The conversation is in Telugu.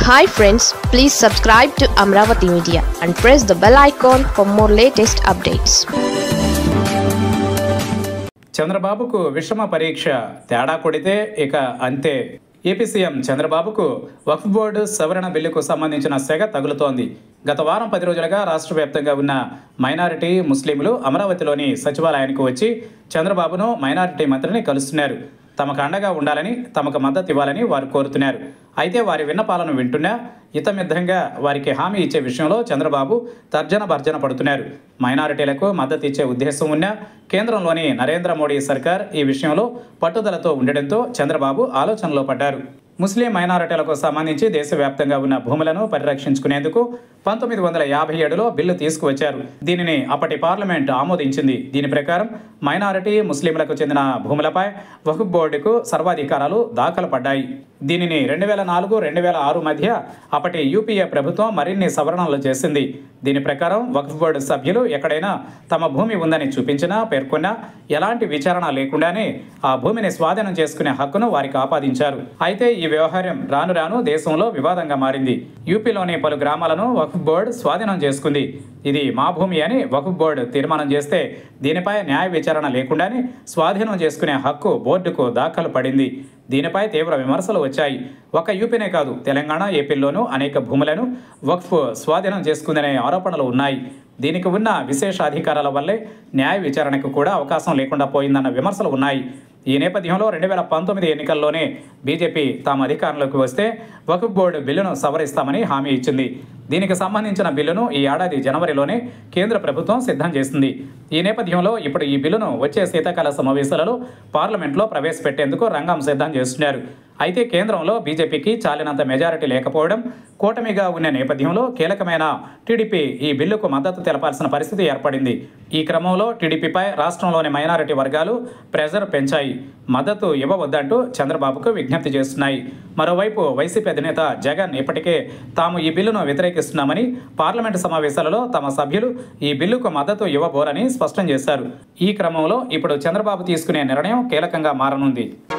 hi friends please subscribe to Amaravati media and press the bell icon for more latest updates చంద్రబాబుకు విషమ పరీక్ష తేడా కొడితే ఇక అంతే ఏపీ సీఎం చంద్రబాబుకు వక్ఫ్ బోర్డు సవరణ బిల్లుకు సంబంధించిన సెగ తగులుతోంది గత వారం పది రోజులుగా రాష్ట్ర వ్యాప్తంగా ఉన్న మైనారిటీ ముస్లింలు అమరావతిలోని సచివాలయానికి వచ్చి చంద్రబాబును మైనారిటీ మంత్రిని కలుస్తున్నారు తమకు అండగా ఉండాలని తమకు మద్దతు ఇవ్వాలని వారు కోరుతున్నారు అయితే వారి విన్నపాలను వింటున్నా ఇతమిద్ధంగా వారికి హామీ ఇచ్చే విషయంలో చంద్రబాబు తర్జన భర్జన పడుతున్నారు మైనారిటీలకు మద్దతు ఇచ్చే ఉద్దేశం ఉన్నా కేంద్రంలోని నరేంద్ర మోడీ సర్కార్ ఈ విషయంలో పట్టుదలతో ఉండడంతో చంద్రబాబు ఆలోచనలో పడ్డారు ముస్లిం మైనారిటీలకు సంబంధించి దేశవ్యాప్తంగా ఉన్న భూములను పరిరక్షించుకునేందుకు పంతొమ్మిది వందల యాభై ఏడులో బిల్లు తీసుకువచ్చారు దీనిని అప్పటి పార్లమెంట్ ఆమోదించింది దీని ప్రకారం మైనారిటీ ముస్లింలకు చెందిన భూములపై వక్ఫ్ బోర్డుకు సర్వాధికారాలు దాఖలు పడ్డాయి దీనిని రెండు వేల నాలుగు రెండు వేల ఆరు మధ్య అప్పటి యూపీఏ ప్రభుత్వం మరిన్ని సవరణలు చేసింది దీని ప్రకారం వక్ఫ్ బోర్డు సభ్యులు ఎక్కడైనా తమ భూమి ఉందని చూపించినా పేర్కొన్నా ఎలాంటి విచారణ లేకుండానే ఆ భూమిని స్వాధీనం చేసుకునే హక్కును వారికి ఆపాదించారు అయితే ఈ వ్యవహారం రాను రాను దేశంలో వివాదంగా మారింది యూపీలోని పలు గ్రామాలను వక్ఫ్ బోర్డు స్వాధీనం చేసుకుంది ఇది మా భూమి అని వక్ఫ్ బోర్డు తీర్మానం చేస్తే దీనిపై న్యాయ విచారణ లేకుండానే స్వాధీనం చేసుకునే హక్కు బోర్డుకు దాఖలు పడింది దీనిపై తీవ్ర విమర్శలు వచ్చాయి ఒక యూపీనే కాదు తెలంగాణ ఏపీల్లోనూ అనేక భూములను వక్ఫ్ స్వాధీనం చేసుకుందనే ఆరోపణలు ఉన్నాయి దీనికి ఉన్న విశేష అధికారాల వల్లే న్యాయ విచారణకు కూడా అవకాశం లేకుండా పోయిందన్న విమర్శలు ఉన్నాయి ఈ నేపథ్యంలో రెండు వేల పంతొమ్మిది ఎన్నికల్లోనే బీజేపీ తాము అధికారంలోకి వస్తే వక్ఫ్ బోర్డు బిల్లును సవరిస్తామని హామీ ఇచ్చింది దీనికి సంబంధించిన బిల్లును ఈ ఏడాది జనవరిలోనే కేంద్ర ప్రభుత్వం సిద్ధం చేసింది ఈ నేపథ్యంలో ఇప్పుడు ఈ బిల్లును వచ్చే శీతాకాల సమావేశాలలో పార్లమెంట్లో ప్రవేశపెట్టేందుకు రంగం సిద్ధం చేస్తున్నారు అయితే కేంద్రంలో బీజేపీకి చాలినంత మెజారిటీ లేకపోవడం కూటమిగా ఉన్న నేపథ్యంలో కీలకమైన టీడీపీ ఈ బిల్లుకు మద్దతు తెలపాల్సిన పరిస్థితి ఏర్పడింది ఈ క్రమంలో టీడీపీపై రాష్ట్రంలోని మైనారిటీ వర్గాలు ప్రెజర్ పెంచాయి మద్దతు ఇవ్వవద్దంటూ చంద్రబాబుకు విజ్ఞప్తి చేస్తున్నాయి మరోవైపు వైసీపీ అధినేత జగన్ ఇప్పటికే తాము ఈ బిల్లును వ్యతిరేకిస్తున్నామని పార్లమెంటు సమావేశాలలో తమ సభ్యులు ఈ బిల్లుకు మద్దతు ఇవ్వబోరని స్పష్టం చేశారు ఈ క్రమంలో ఇప్పుడు చంద్రబాబు తీసుకునే నిర్ణయం కీలకంగా మారనుంది